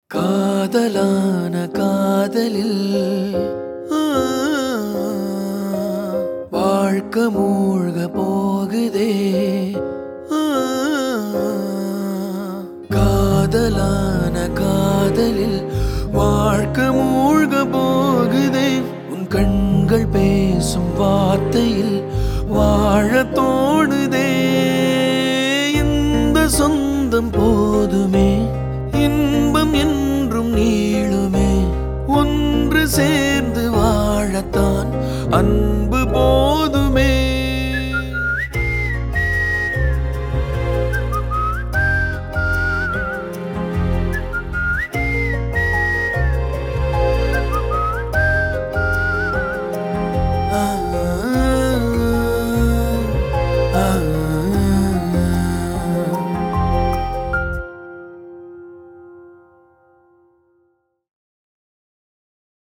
காதலான காதலில் ஆ, வாழ்க்கை மூழ்க போகுதே ஆ, காதலான காதலில் வாழ்க்கை மூழ்க